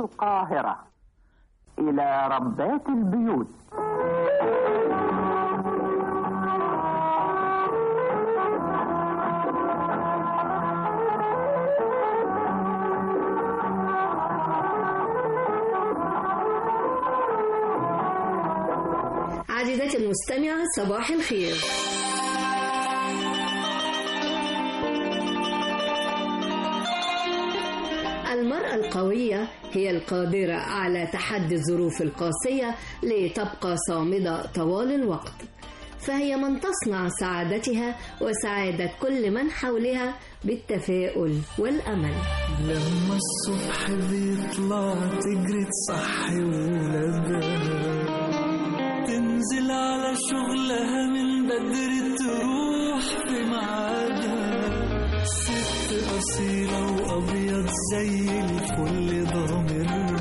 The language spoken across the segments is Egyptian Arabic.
القاهرة إلى ربات البيوت عزيزتي المستمعة صباح الخير المرأة القوية هي القادرة على تحدي الظروف القاسية لتبقى صامدة طوال الوقت فهي من تصنع سعادتها وسعادة كل من حولها بالتفاؤل والأمل لما الصبح بيطلع تجري تصحي ولادها تنزل على شغلها من بدري تروح في ميعادها ست أصيلة وأبيض زي الفل ضامرها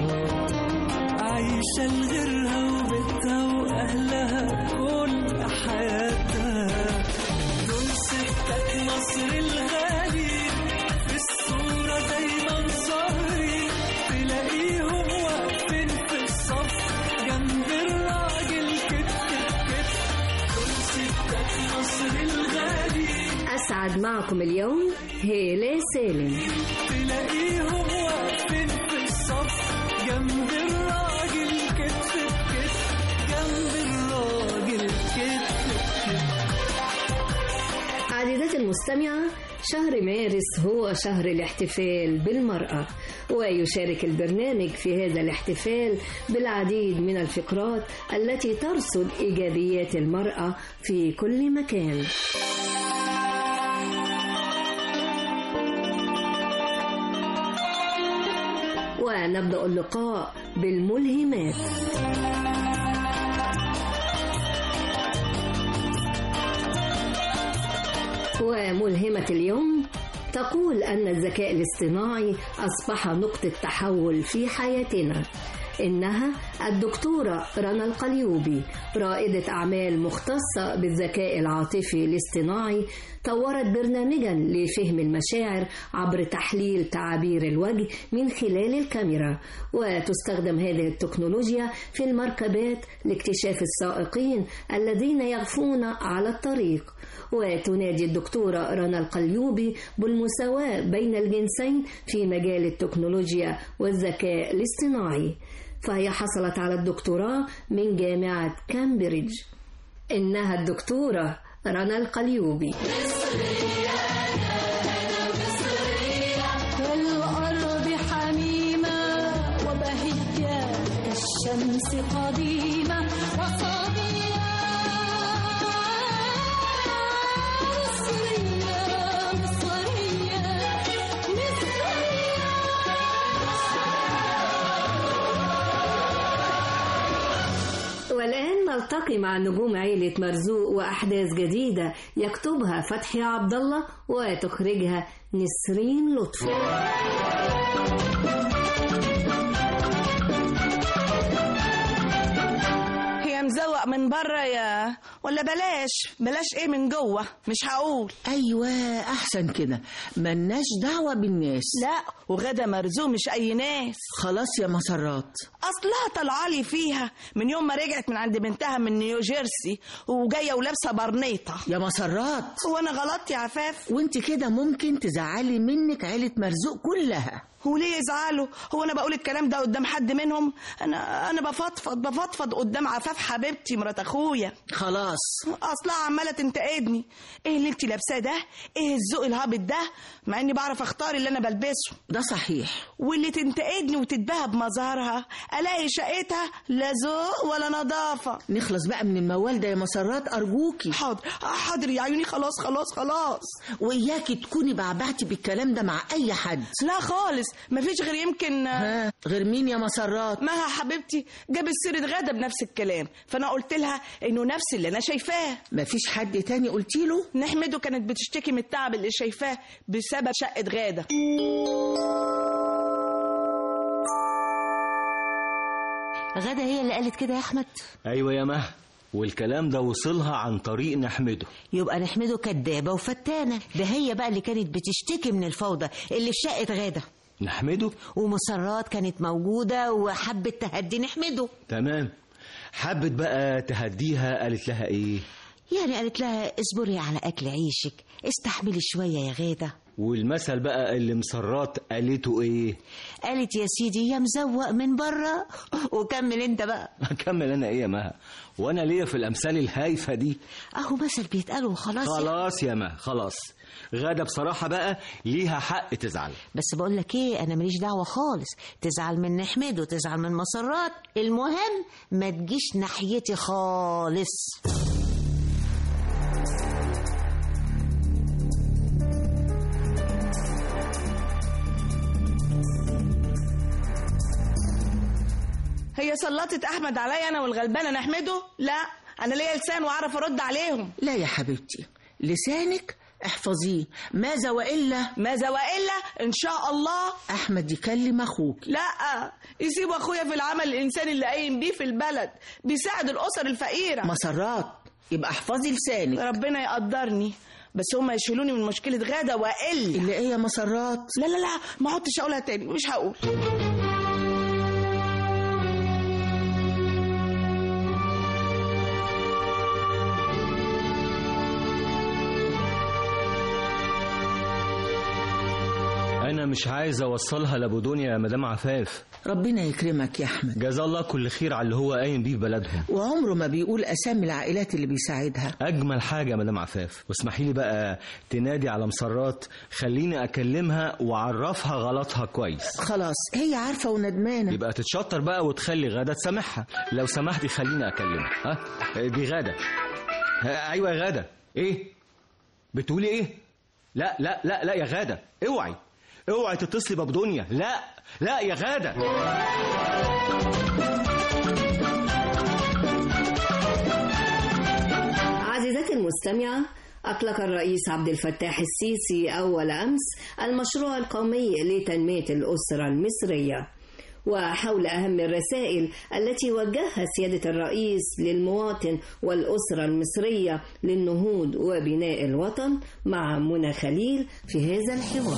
عايشة لغيرها وبيتها وأهلها كل حياتها دول ستات مصر الغالي في الصورة دايما ظاهرين تلاقيهم واقفين في الصف جنب الراجل كتف بكتف دول ستات مصر الغالي أسعد معكم اليوم هيلة سالم تلاقيهم واقفين في الصف جنب الراجل كتف بكتف جنب الراجل كتف بكتف عزيزتي المستمعة شهر مارس هو شهر الاحتفال بالمرأة ويشارك البرنامج في هذا الاحتفال بالعديد من الفقرات التي ترصد إيجابيات المرأة في كل مكان ونبدأ اللقاء بالملهمات وملهمة اليوم تقول أن الذكاء الاصطناعي أصبح نقطة تحول في حياتنا إنها الدكتورة رنا القليوبي رائدة أعمال مختصة بالذكاء العاطفي الاصطناعي طورت برنامجا لفهم المشاعر عبر تحليل تعابير الوجه من خلال الكاميرا وتستخدم هذه التكنولوجيا في المركبات لاكتشاف السائقين الذين يغفون على الطريق وتنادي الدكتورة رنا القليوبي بالمساواة بين الجنسين في مجال التكنولوجيا والذكاء الاصطناعي فهي حصلت على الدكتوراه من جامعة كامبريدج إنها الدكتورة رنا القليوبي كالأرض حميمة وبهية كالشمس قديمة وصبية مصرية مصرية مصرية والآن نلتقي مع نجوم عيلة مرزوق وأحداث جديدة يكتبها فتحي عبد الله وتخرجها نسرين لطفي هي مزوق من بره يا ولا بلاش بلاش ايه من جوه مش هقول ايوه احسن كده ملناش دعوه بالناس لا وغدا مرزوق مش اي ناس خلاص يا مسرات اصلها طلعالي فيها من يوم ما رجعت من عند بنتها من نيوجيرسي وجايه ولابسه برنيطه يا مسرات هو انا غلطت يا عفاف وانت كده ممكن تزعلي منك عيله مرزوق كلها وليه يزعلوا هو انا بقول الكلام ده قدام حد منهم انا انا بفضفض بفضفض قدام عفاف حبيبتي مرات اخويا خلاص اصلها عماله تنتقدني ايه اللي انت لابساه ده ايه الذوق الهابط ده مع اني بعرف اختار اللي انا بلبسه ده صحيح واللي تنتقدني وتتباهى بمظهرها الاقي شقتها لا ذوق ولا نظافه نخلص بقى من الموال ده يا مسرات ارجوكي حاضر حاضر يا عيوني خلاص خلاص خلاص واياكي تكوني بعبعتي بالكلام ده مع اي حد لا خالص مفيش غير يمكن ها غير مين يا مسرات مها حبيبتي جابت سيره غدا بنفس الكلام فانا قلت لها انه نفس اللي انا شايفاه مفيش حد تاني قلتي له نحمده كانت بتشتكي من التعب اللي شايفاه بسبب شقه غاده غدا هي اللي قالت كده يا احمد ايوه يا مها والكلام ده وصلها عن طريق نحمده يبقى نحمده كدابه وفتانه ده هي بقى اللي كانت بتشتكي من الفوضى اللي في شقه غاده نحمده ومسرات كانت موجودة وحبت تهدي نحمده تمام حبت بقى تهديها قالت لها ايه يعني قالت لها اصبري على أكل عيشك استحملي شوية يا غادة والمثل بقى اللي مسرات قالته ايه قالت يا سيدي يا مزوق من بره وكمل انت بقى اكمل انا ايه يا مها وانا ليا في الامثال الهايفه دي اهو مثل بيتقال وخلاص يعني. خلاص يا مها خلاص غادة بصراحة بقى ليها حق تزعل بس بقول لك ايه انا ماليش دعوه خالص تزعل من نحمد وتزعل من مسرات المهم ما تجيش ناحيتي خالص هي سلطت احمد عليا انا والغلبانه نحمده لا انا ليا لسان واعرف ارد عليهم لا يا حبيبتي لسانك احفظيه ماذا وإلا ماذا والا ان شاء الله أحمد يكلم أخوك لا يسيب اخويا في العمل الانساني اللي قايم بيه في البلد بيساعد الاسر الفقيره مسرات يبقى احفظي لسانك ربنا يقدرني بس هم يشيلوني من مشكله غاده والا اللي ايه يا مسرات لا لا لا ما عدتش اقولها تاني مش هقول انا مش عايز اوصلها لابو دنيا يا مدام عفاف ربنا يكرمك يا أحمد جزا الله كل خير على اللي هو قايم بيه في بلدهم وعمره ما بيقول أسامي العائلات اللي بيساعدها اجمل حاجه يا مدام عفاف واسمحي لي بقى تنادي على مسرات خليني اكلمها واعرفها غلطها كويس خلاص هي عارفة وندمانة يبقى تتشطر بقى وتخلي غاده تسامحها لو سمحتي خليني اكلمها ها دي غاده ها، ايوه يا غاده ايه بتقولي ايه لا لا لا لا يا غاده اوعي اوعي تتصلي بابو دنيا لا لا يا غاده عزيزتي المستمعة أطلق الرئيس عبد الفتاح السيسي أول أمس المشروع القومي لتنمية الأسرة المصرية وحول أهم الرسائل التي وجهها سيادة الرئيس للمواطن والأسرة المصرية للنهوض وبناء الوطن مع منى خليل في هذا الحوار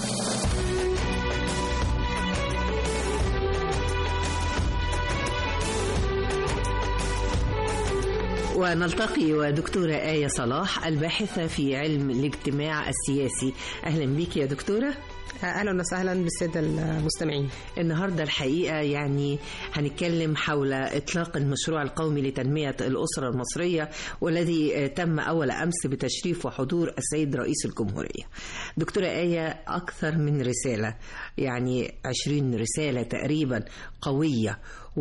ونلتقي ودكتورة آية صلاح الباحثة في علم الاجتماع السياسي أهلا بك يا دكتورة اهلا وسهلا بالساده المستمعين النهاردة الحقيقة يعني هنتكلم حول إطلاق المشروع القومي لتنمية الأسرة المصرية والذي تم أول أمس بتشريف وحضور السيد رئيس الجمهورية دكتورة آية أكثر من رسالة يعني عشرين رسالة تقريبا قوية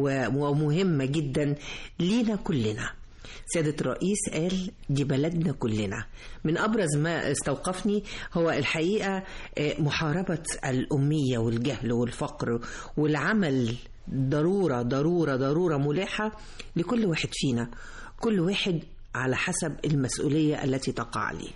ومهمة جدا لينا كلنا سيادة الرئيس قال دي بلدنا كلنا من أبرز ما استوقفني هو الحقيقة آه، محاربة الأمية والجهل والفقر والعمل ضرورة ضرورة ضرورة ملحة لكل واحد فينا كل واحد على حسب المسؤولية التي تقع عليه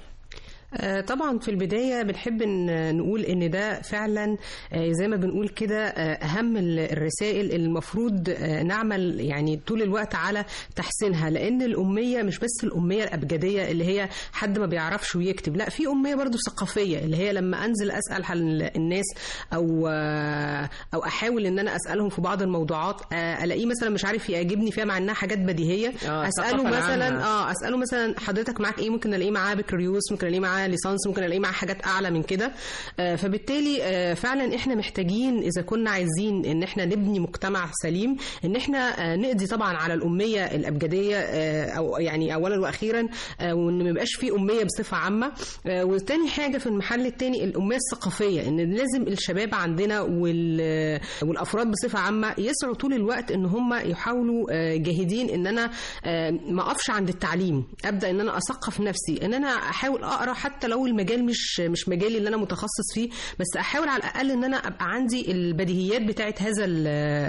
آه، طبعا في البدايه بنحب ان نقول ان ده فعلا آه، زي ما بنقول كده آه، اهم ال- الرسائل اللي المفروض آه، نعمل يعني طول الوقت على تحسينها لان الاميه مش بس الاميه الابجديه اللي هي حد ما بيعرفش ويكتب لا في اميه برضو ثقافيه اللي هي لما انزل اسال حل الناس او آه، او احاول ان انا اسالهم في بعض الموضوعات آه، الاقيه مثلا مش عارف يعجبني فيها مع انها حاجات بديهيه آه، اساله الثقافة مثلا العامة. اه اساله مثلا حضرتك معاك ايه ممكن الاقيه معاه بكالوريوس ممكن الاقيه معاه ليسانس ممكن الاقيه معاه حاجات اعلى من كده آه فبالتالي آه فعلا احنا محتاجين اذا كنا عايزين ان احنا نبني مجتمع سليم ان احنا آه نقضي طبعا على الاميه الابجديه آه او يعني اولا واخيرا آه وان ما يبقاش في اميه بصفه عامه آه وتاني حاجه في المحل التاني الاميه الثقافيه ان لازم الشباب عندنا وال والافراد بصفه عامه يسعوا طول الوقت ان هم يحاولوا آه، جاهدين ان انا آه، ما اقفش عند التعليم ابدا ان انا اثقف نفسي ان انا احاول اقرا حتى لو المجال مش مش مجالي اللي انا متخصص فيه بس احاول على الاقل ان انا ابقى عندي البديهيات بتاعه هذا ال-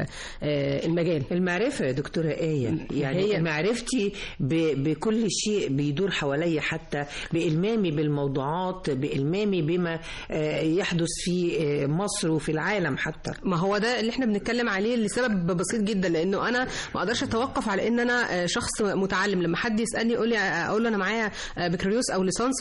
آه، المجال المعرفة يا دكتورة آية يعني هي- هي معرفتي ب- بكل شيء بيدور حواليا حتى بإلمامي بالموضوعات بإلمامي بما آه، يحدث في آه، مصر وفي العالم حتى ما هو ده اللي احنا بنتكلم عليه لسبب بسيط جدا لانه انا ما اقدرش اتوقف على ان انا آه، شخص متعلم لما حد يسالني يقول لي اقول له انا معايا آه، بكالوريوس او ليسانس وتوقفت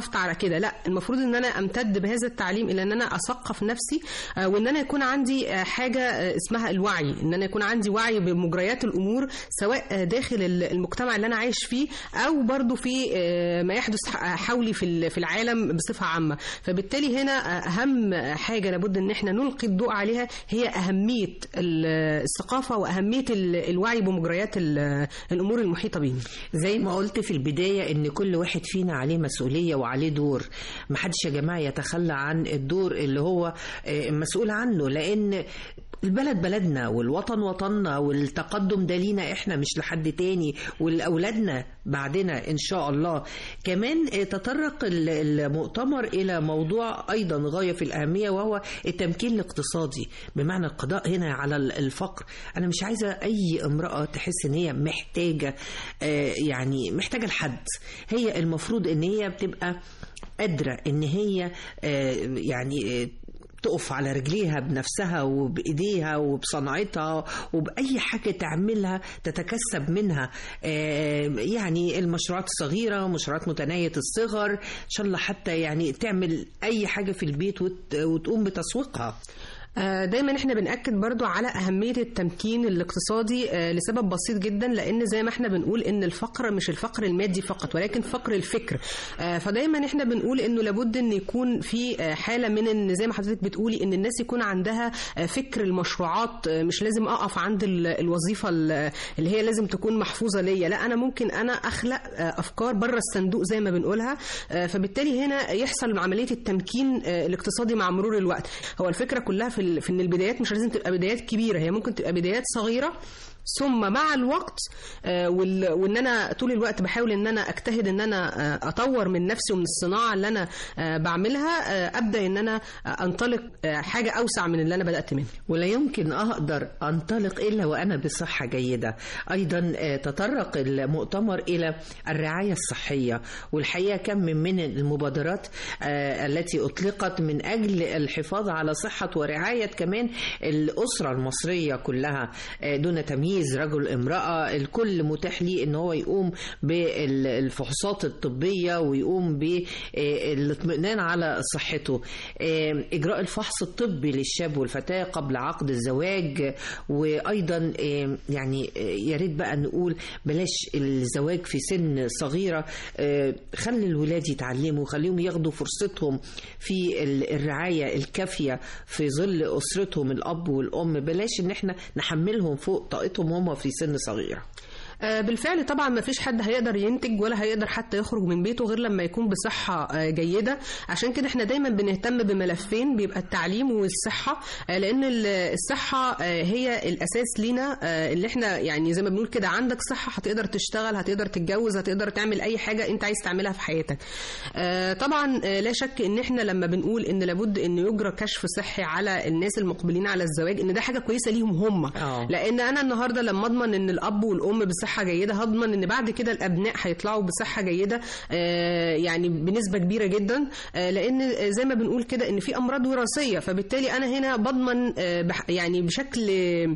توقفت على كده لا المفروض ان انا امتد بهذا التعليم الى ان انا اثقف نفسي آه، وان انا يكون عندي آه، حاجه آه، اسمها الوعي ان انا يكون عندي وعي بمجريات الامور سواء آه، داخل ال- المجتمع اللي انا عايش فيه او برضو في آه، ما يحدث ح- حولي في ال- في العالم بصفه عامه فبالتالي هنا آه، اهم حاجه لابد ان احنا نلقي الضوء عليها هي اهميه ال- الثقافه واهميه ال- الوعي بمجريات ال- الامور المحيطه بينا زي ما قلت في البداية إن كل واحد فينا عليه مسؤولية وعليه دور محدش يا جماعة يتخلى عن الدور اللي هو آه، مسؤول عنه لأن البلد بلدنا والوطن وطننا والتقدم ده لينا احنا مش لحد تاني ولأولادنا بعدنا ان شاء الله كمان آه، تطرق ال- المؤتمر الى موضوع ايضا غاية في الاهمية وهو التمكين الاقتصادي بمعنى القضاء هنا على ال- الفقر انا مش عايزة اي امرأة تحس ان هي محتاجة آه، يعني محتاجة لحد هي المفروض ان هي بتبقى قادرة ان هي آه، يعني آه، تقف على رجليها بنفسها وبإيديها وبصنعتها وبأي حاجة تعملها تتكسب منها آه، يعني المشروعات الصغيرة مشروعات متناهية الصغر إن شاء الله حتى يعني تعمل أي حاجة في البيت وت- وتقوم بتسويقها آه، دايما احنا بنأكد برضو على أهمية التمكين الاقتصادي آه، لسبب بسيط جدا لأن زي ما احنا بنقول إن الفقر مش الفقر المادي فقط ولكن فقر الفكر آه، فدايما احنا بنقول إنه لابد إن يكون في آه، حالة من إن زي ما حضرتك بتقولي إن الناس يكون عندها آه، فكر المشروعات آه، مش لازم أقف عند ال- الوظيفة ال- اللي هي لازم تكون محفوظة ليا لا أنا ممكن أنا أخلق آه، أفكار بره الصندوق زي ما بنقولها آه، فبالتالي هنا يحصل عملية التمكين آه، الاقتصادي مع مرور الوقت هو الفكرة كلها في ال- في ان البدايات مش لازم تبقى بدايات كبيره هي ممكن تبقى بدايات صغيره ثم مع الوقت آه، وال- وان انا طول الوقت بحاول ان انا اجتهد ان انا آه، اطور من نفسي ومن الصناعه اللي انا آه، بعملها آه، ابدا ان انا آه، انطلق آه، حاجه اوسع من اللي انا بدات منها ولا يمكن أقدر أنطلق إلا وأنا بصحة جيدة أيضا آه، تطرق المؤتمر إلى الرعاية الصحية والحقيقة كم من من المبادرات آه، التي أطلقت من أجل الحفاظ على صحة ورعاية كمان الأسرة المصرية كلها آه، دون تمييز رجل امرأة الكل متاح ليه إن هو يقوم بالفحوصات الطبية ويقوم بالاطمئنان على صحته آه، إجراء الفحص الطبي للشاب والفتاة قبل عقد الزواج وأيضا آه، يعني آه، يا ريت بقى نقول بلاش الزواج في سن صغيرة آه، خلي الولاد يتعلموا خليهم ياخدوا فرصتهم في ال- الرعاية الكافية في ظل أسرتهم الأب والأم بلاش إن احنا نحملهم فوق طاقتهم هم في سن صغيرة آه، بالفعل طبعا ما فيش حد هيقدر ينتج ولا هيقدر حتى يخرج من بيته غير لما يكون بصحة آه، جيدة عشان كده احنا دايما بنهتم بملفين بيبقى التعليم والصحة آه، لأن ال- الصحة آه، هي الأساس لينا آه، اللي احنا يعني زي ما بنقول كده عندك صحة هتقدر تشتغل هتقدر تتجوز هتقدر تعمل أي حاجة أنت عايز تعملها في حياتك آه، طبعا آه، لا شك ان احنا لما بنقول ان لابد ان يجرى كشف صحي على الناس المقبلين على الزواج ان ده حاجة كويسة ليهم هم آه. لان انا النهارده لما اضمن ان الاب والام بصحه جيده هضمن ان بعد كده الابناء هيطلعوا بصحه جيده آه، يعني بنسبه كبيره جدا آه، لان زي ما بنقول كده ان في امراض وراثيه فبالتالي انا هنا بضمن آه، بح- يعني بشكل آه،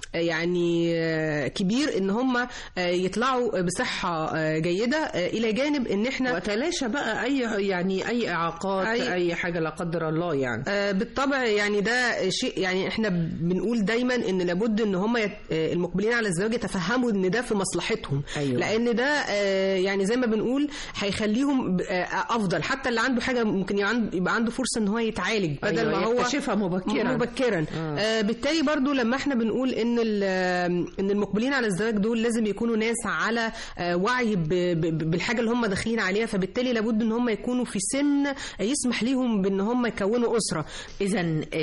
يعني آه، كبير ان هم آه، يطلعوا بصحه آه، جيده آه، الى جانب ان احنا وتلاشى بقى أي يعني أي إعاقات أي- أي, أي حاجة لا قدر الله يعني آه، بالطبع يعني ده شيء يعني احنا بنقول دايما ان لابد ان هم يت- آه، المقبلين على الزواج يتفهموا ان ده في مصلحتهم أيوة. لان ده آه، يعني زي ما بنقول هيخليهم ب- آه، افضل حتى اللي عنده حاجه ممكن يبقى عنده- يبقى عنده فرصه ان هو يتعالج بدل أيوة، ما هو يكتشفها مبكراً. مبكرا آه. آه، بالتالي برضو لما احنا بنقول ان ال- آه، ان المقبلين على الزواج دول لازم يكونوا ناس على آه، وعي ب- ب- بالحاجه اللي هم داخلين عليها فبالتالي لابد ان هم يكونوا في سن يسمح ليهم بان هم يكونوا اسره إذا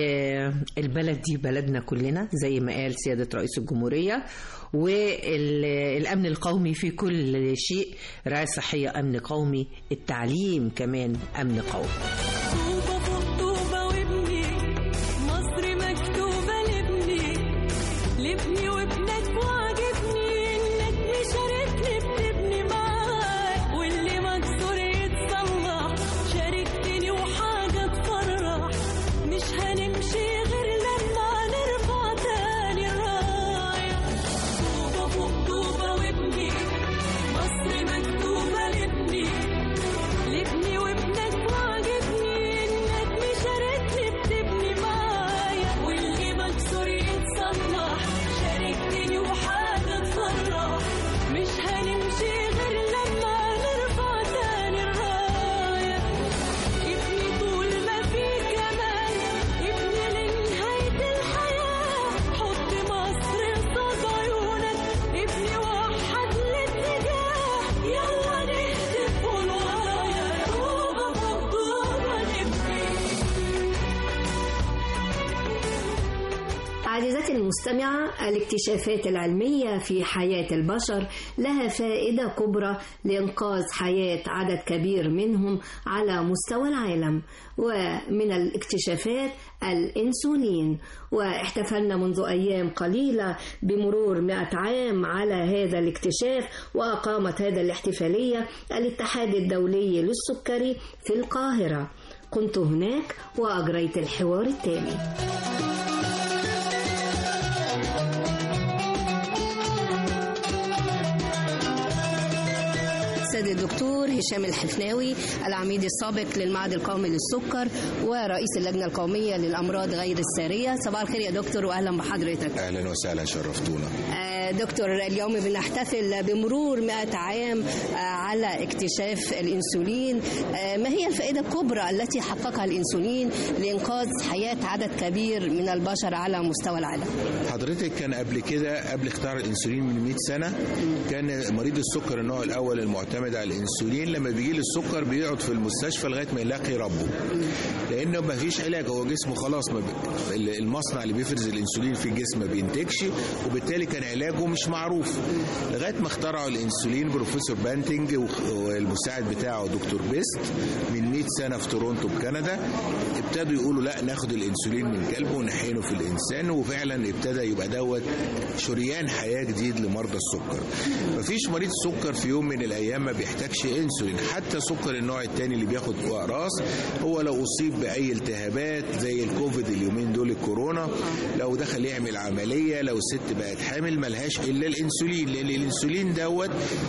البلد دي بلدنا كلنا زي ما قال سيادة رئيس الجمهورية والأمن القومي في كل شيء رعاية صحية أمن قومي التعليم كمان أمن قومي طوبة فوق طوبة وابني مصر مكتوبة لابني لابني وابنك وعجبني انك مشاركني بتبني معاك واللي مكسور يتصلح شاركتني وحاجة تفرح مش هنمشي غير لما نرفع تاني الراية طوبة فوق طوبة وابني مصر مكتوبة لابني لابني وابنك المستمعة الاكتشافات العلمية في حياة البشر لها فائدة كبرى لإنقاذ حياة عدد كبير منهم على مستوى العالم ومن الاكتشافات الإنسولين واحتفلنا منذ أيام قليلة بمرور 100 عام على هذا الاكتشاف وأقامت هذا الاحتفالية الاتحاد الدولي للسكري في القاهرة كنت هناك وأجريت الحوار التالي السيد الدكتور هشام الحفناوي العميد السابق للمعهد القومي للسكر ورئيس اللجنه القوميه للامراض غير الساريه صباح الخير يا دكتور واهلا بحضرتك اهلا وسهلا شرفتونا آه، دكتور اليوم بنحتفل بمرور 100 عام آه، على اكتشاف الانسولين آه، ما هي الفائده الكبرى التي حققها الانسولين لانقاذ حياه عدد كبير من البشر على مستوى العالم حضرتك كان قبل كده قبل اختراع الانسولين من 100 سنه كان مريض السكر النوع الاول المعتمد على الانسولين لما بيجي له السكر بيقعد في المستشفى لغايه ما يلاقي ربه لانه ما فيش علاج هو جسمه خلاص ما بي... المصنع اللي بيفرز الانسولين في الجسم ما بينتجش وبالتالي كان علاجه مش معروف لغايه ما اخترعوا الانسولين بروفيسور بانتنج والمساعد بتاعه دكتور بيست من 100 سنه في تورونتو بكندا ابتدوا يقولوا لا ناخد الانسولين من كلب ونحقنه في الانسان وفعلا ابتدى يبقى دوت شريان حياه جديد لمرضى السكر مفيش مريض سكر في يوم من الايام ما بيحتاجش انسولين حتى سكر النوع الثاني اللي بياخد اقراص هو لو اصيب باي التهابات زي الكوفيد اليومين دول الكورونا لو دخل يعمل عمليه لو الست بقت حامل ملهاش الا الانسولين لان الانسولين دوت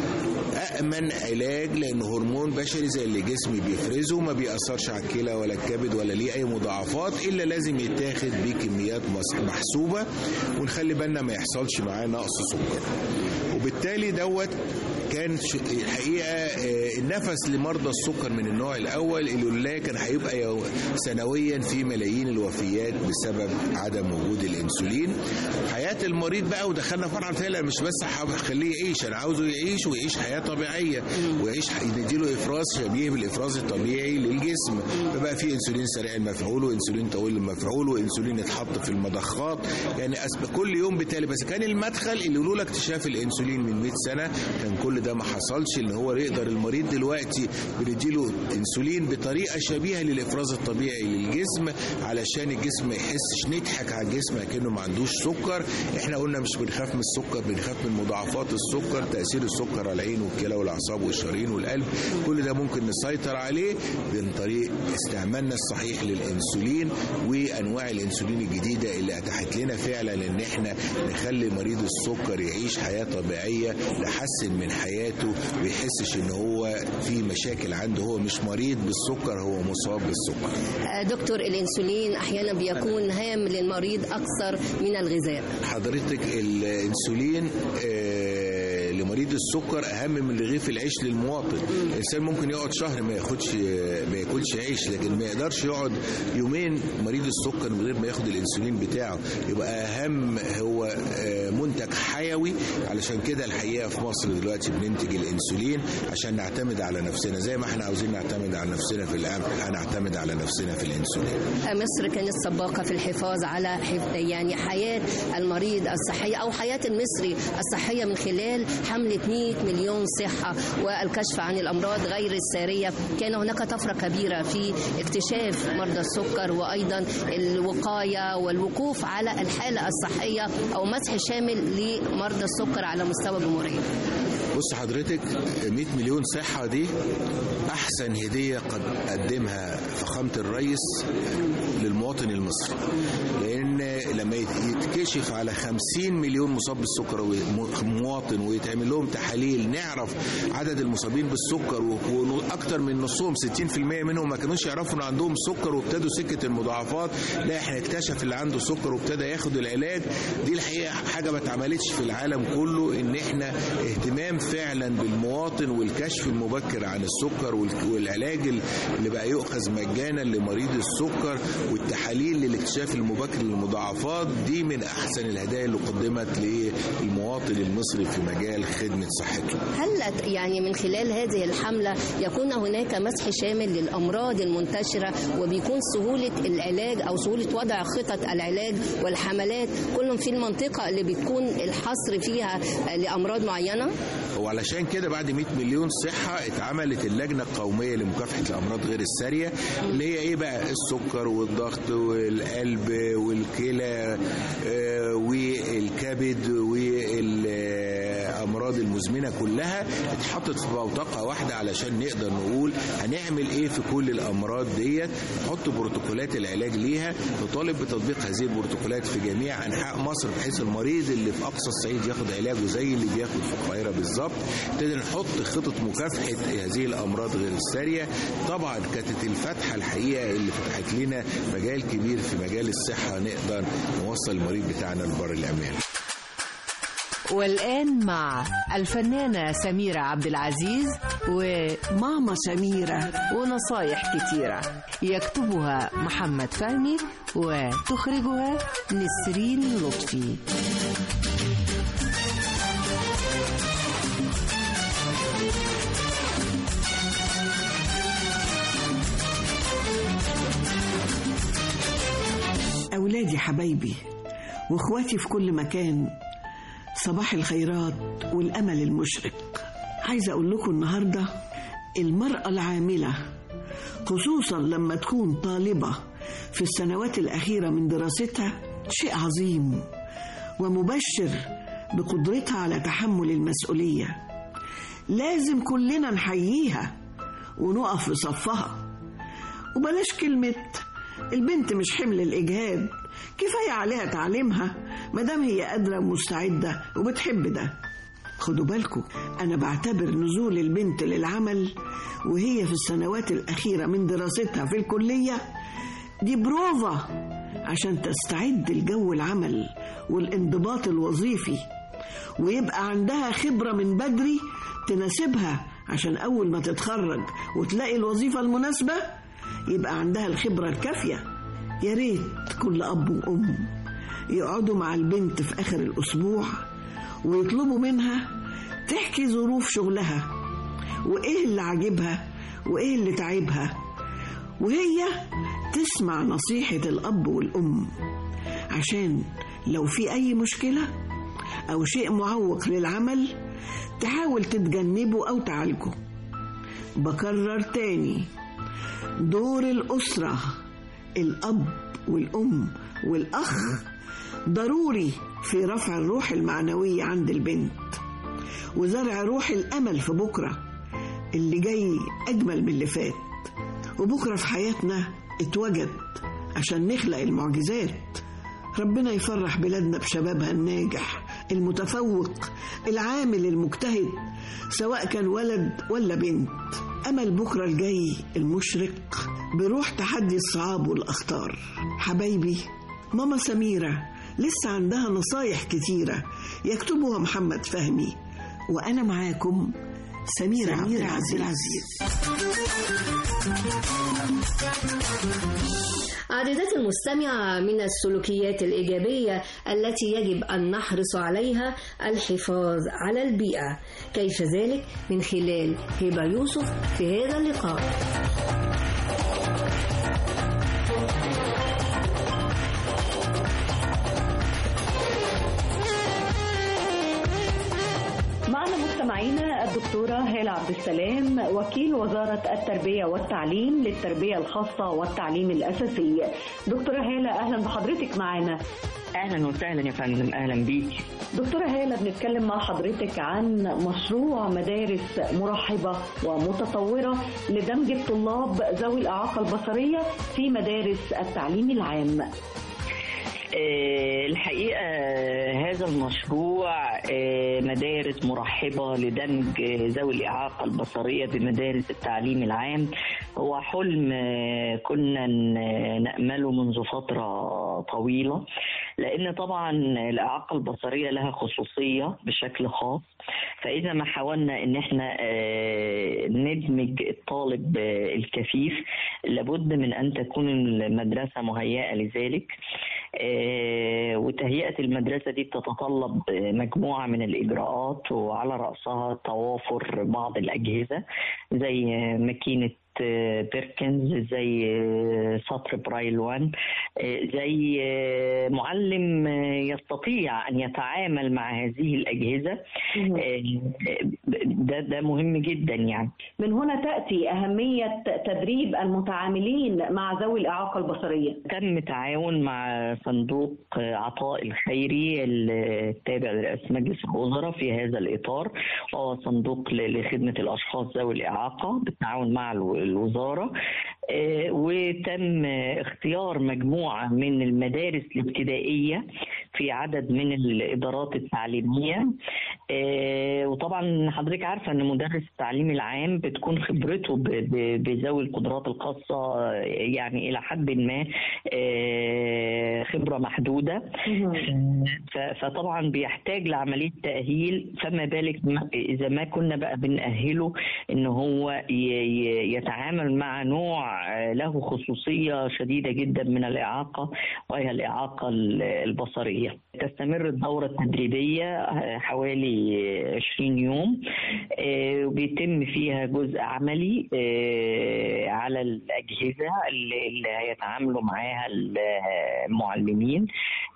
أأمن علاج لأنه هرمون بشري زي اللي جسمي بيفرزه ما بيأثرش على الكلى ولا الكبد ولا ليه أي مضاعفات إلا لازم يتاخد بكميات محسوبة ونخلي بالنا ما يحصلش معاه نقص سكر وبالتالي دوت كان الحقيقه النفس لمرضى السكر من النوع الاول اللي لله كان هيبقى سنويا في ملايين الوفيات بسبب عدم وجود الانسولين حياه المريض بقى ودخلنا فرع فعلا مش بس هخليه يعيش انا عاوزه يعيش ويعيش حياه طبيعيه ويعيش نديله افراز شبيه بالافراز الطبيعي للجسم فبقى في انسولين سريع المفعول وانسولين طويل المفعول وانسولين يتحط في المضخات يعني كل يوم بالتالي بس كان المدخل اللي لولا اكتشاف الانسولين من 100 سنه كان كل ده ما حصلش ان هو يقدر المريض دلوقتي بنديله انسولين بطريقه شبيهه للافراز الطبيعي للجسم علشان الجسم ما يحسش نضحك على الجسم كانه ما عندوش سكر احنا قلنا مش بنخاف من السكر بنخاف من مضاعفات السكر تاثير السكر على العين والكلى والاعصاب والشرايين والقلب كل ده ممكن نسيطر عليه من طريق استعمالنا الصحيح للانسولين وانواع الانسولين الجديده اللي اتاحت لنا فعلا ان احنا نخلي مريض السكر يعيش حياه طبيعيه نحسن من حياته ويحسش ان هو في مشاكل عنده هو مش مريض بالسكر هو مصاب بالسكر دكتور الانسولين احيانا بيكون هام للمريض اكثر من الغذاء حضرتك الانسولين آه لمريض السكر اهم من رغيف العيش للمواطن الانسان ممكن يقعد شهر ما ياخدش ما ياكلش عيش لكن ما يقدرش يقعد يومين مريض السكر من غير ما ياخد الانسولين بتاعه يبقى اهم هو منتج حيوي علشان كده الحقيقه في مصر دلوقتي بننتج الانسولين عشان نعتمد على نفسنا زي ما احنا عاوزين نعتمد على نفسنا في القمح هنعتمد على نفسنا في الانسولين مصر كانت سباقه في الحفاظ على يعني حياه المريض الصحيه او حياه المصري الصحيه من خلال حمله 100 مليون صحه والكشف عن الامراض غير الساريه كان هناك طفره كبيره في اكتشاف مرضى السكر وايضا الوقايه والوقوف على الحاله الصحيه او مسح شامل لمرضى السكر على مستوى الجمهوريه بص حضرتك 100 مليون صحة دي أحسن هدية قد قدمها فخامة الرئيس للمواطن المصري لأن لما يتكشف على 50 مليون مصاب بالسكر مواطن ويتعمل لهم تحاليل نعرف عدد المصابين بالسكر وأكتر من نصهم 60% منهم ما كانوش يعرفوا إن عندهم سكر وابتدوا سكة المضاعفات لا احنا اكتشف اللي عنده سكر وابتدى ياخد العلاج دي الحقيقة حاجة ما اتعملتش في العالم كله ان احنا اهتمام فعلا بالمواطن والكشف المبكر عن السكر والك- والعلاج اللي بقى يؤخذ مجانا لمريض السكر والتحاليل للاكتشاف المبكر للمضاعفات دي من احسن الهدايا اللي قدمت للمواطن المصري في مجال خدمه صحته هل يعني من خلال هذه الحملة يكون هناك مسح شامل للأمراض المنتشرة وبيكون سهولة العلاج أو سهولة وضع خطط العلاج والحملات كلهم في المنطقة اللي بتكون الحصر فيها لأمراض معينة؟ وعلشان كده بعد 100 مليون صحة اتعملت اللجنة القومية لمكافحة الأمراض غير السارية اللي هي إيه بقى السكر والضغط والقلب والكلى آه، والكبد والأمراض المزمنة كلها اتحطت في بوتقة واحدة علشان نقدر نقول هنعمل إيه في كل الأمراض ديت نحط بروتوكولات العلاج ليها نطالب بتطبيق هذه البروتوكولات في جميع أنحاء مصر بحيث المريض اللي في أقصى الصعيد ياخد علاجه زي اللي بياخد في القاهرة بالظبط ابتدينا نحط خطط مكافحة هذه الأمراض غير السارية طبعا كانت الفتحة الحقيقة اللي فتحت لنا مجال كبير في مجال الصحة نقدر نوصل المريض بتاعنا لبر الأمان والآن مع الفنانة سميرة عبد العزيز وماما سميرة ونصايح كتيرة يكتبها محمد فهمي وتخرجها نسرين لطفي أولادي حبايبي وإخواتي في كل مكان صباح الخيرات والأمل المشرق عايزة أقول لكم النهاردة المرأة العاملة خصوصا لما تكون طالبة في السنوات الأخيرة من دراستها شيء عظيم ومبشر بقدرتها على تحمل المسؤولية لازم كلنا نحييها ونقف في صفها وبلاش كلمة البنت مش حمل الإجهاد كفاية عليها تعليمها مادام هي قادرة ومستعدة وبتحب ده خدوا بالكم أنا بعتبر نزول البنت للعمل وهي في السنوات الأخيرة من دراستها في الكلية دي بروفا عشان تستعد لجو العمل والانضباط الوظيفي ويبقى عندها خبرة من بدري تناسبها عشان أول ما تتخرج وتلاقي الوظيفة المناسبة يبقى عندها الخبرة الكافية يا ريت كل أب وأم يقعدوا مع البنت في آخر الأسبوع ويطلبوا منها تحكي ظروف شغلها وإيه اللي عاجبها وإيه اللي تعبها وهي تسمع نصيحة الأب والأم عشان لو في أي مشكلة أو شيء معوق للعمل تحاول تتجنبه أو تعالجه بكرر تاني دور الأسرة الأب والأم والأخ ضروري في رفع الروح المعنوية عند البنت وزرع روح الأمل في بكرة اللي جاي أجمل من اللي فات وبكرة في حياتنا اتوجد عشان نخلق المعجزات ربنا يفرح بلادنا بشبابها الناجح المتفوق العامل المجتهد سواء كان ولد ولا بنت أمل بكرة الجاي المشرق بروح تحدي الصعاب والأخطار حبايبي ماما سميرة لسه عندها نصايح كتيرة يكتبها محمد فهمي وأنا معاكم سميرة, سميرة عبد العزيز عزيزتي المستمعة من السلوكيات الإيجابية التي يجب أن نحرص عليها الحفاظ على البيئة كيف ذلك من خلال هبة يوسف في هذا اللقاء معنا مستمعينا الدكتورة هالة عبد السلام وكيل وزارة التربية والتعليم للتربية الخاصة والتعليم الأساسي دكتورة هالة أهلا بحضرتك معنا اهلا وسهلا يا فندم اهلا بيك دكتورة هالة بنتكلم مع حضرتك عن مشروع مدارس مرحبة ومتطورة لدمج الطلاب ذوي الإعاقة البصرية في مدارس التعليم العام آه، الحقيقة آه، هذا المشروع آه، مدارس مرحبة لدمج آه، ذوي الإعاقة البصرية بمدارس التعليم العام هو حلم آه، كنا ن- نأمله منذ فترة طويلة لان طبعا الاعاقه البصريه لها خصوصيه بشكل خاص فاذا ما حاولنا ان احنا آه، ندمج الطالب آه، الكفيف لابد من ان تكون المدرسه مهيئه لذلك آه، وتهيئه المدرسه دي بتتطلب آه، مجموعه من الاجراءات وعلى راسها توافر بعض الاجهزه زي آه، ماكينه آه، بيركنز زي آه، سطر برايل 1 آه، زي آه، معلم آه، يستطيع ان يتعامل مع هذه الاجهزه آه، ده ده مهم جدا يعني من هنا تأتي أهمية تدريب المتعاملين مع ذوي الإعاقة البصرية تم تعاون مع صندوق عطاء الخيري التابع لرئاسة مجلس الوزراء في هذا الإطار وهو صندوق ل- لخدمة الأشخاص ذوي الإعاقة بالتعاون مع الو- الوزارة آه، وتم اختيار مجموعة من المدارس الابتدائية في عدد من الإدارات التعليمية آه، وطبعا حضرتك عارفة أن مدرس التعليم العام بتكون خبرته ب- ب- بذوي القدرات الخاصة آه، يعني إلى حد ما آه، خبرة محدودة ف- فطبعا بيحتاج لعملية تأهيل فما بالك م- إذا ما كنا بقى بنأهله إن هو ي- ي- يتعامل مع نوع آه، له خصوصية شديدة جدا من الإعاقة وهي الإعاقة ال- البصرية تستمر الدورة التدريبية آه، حوالي 20 يوم آه، وبيتم فيها جزء عملي آه، على الأجهزة اللي اللي هيتعاملوا معاها المعلمين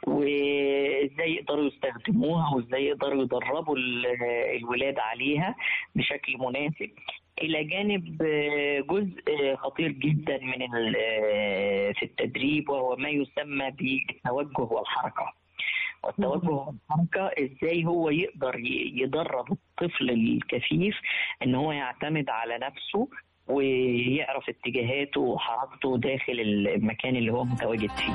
وازاي يقدروا يستخدموها وازاي يقدروا يدربوا ال- الولاد عليها بشكل مناسب الى جانب آه، جزء آه، خطير جدا من ال- آه، في التدريب وهو ما يسمى بالتوجه والحركه والتوجه والحركه ازاي هو يقدر ي- يدرب الطفل الكفيف ان هو يعتمد على نفسه ويعرف اتجاهاته وحركته داخل المكان اللي هو متواجد فيه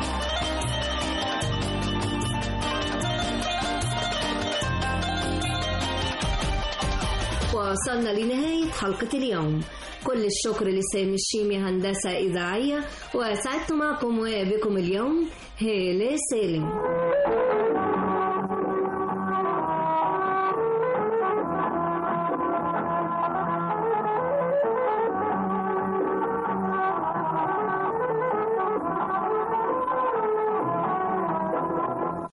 وصلنا لنهاية حلقة اليوم كل الشكر لسامي الشيمي هندسة إذاعية وسعدت معكم وبكم اليوم هالة سالم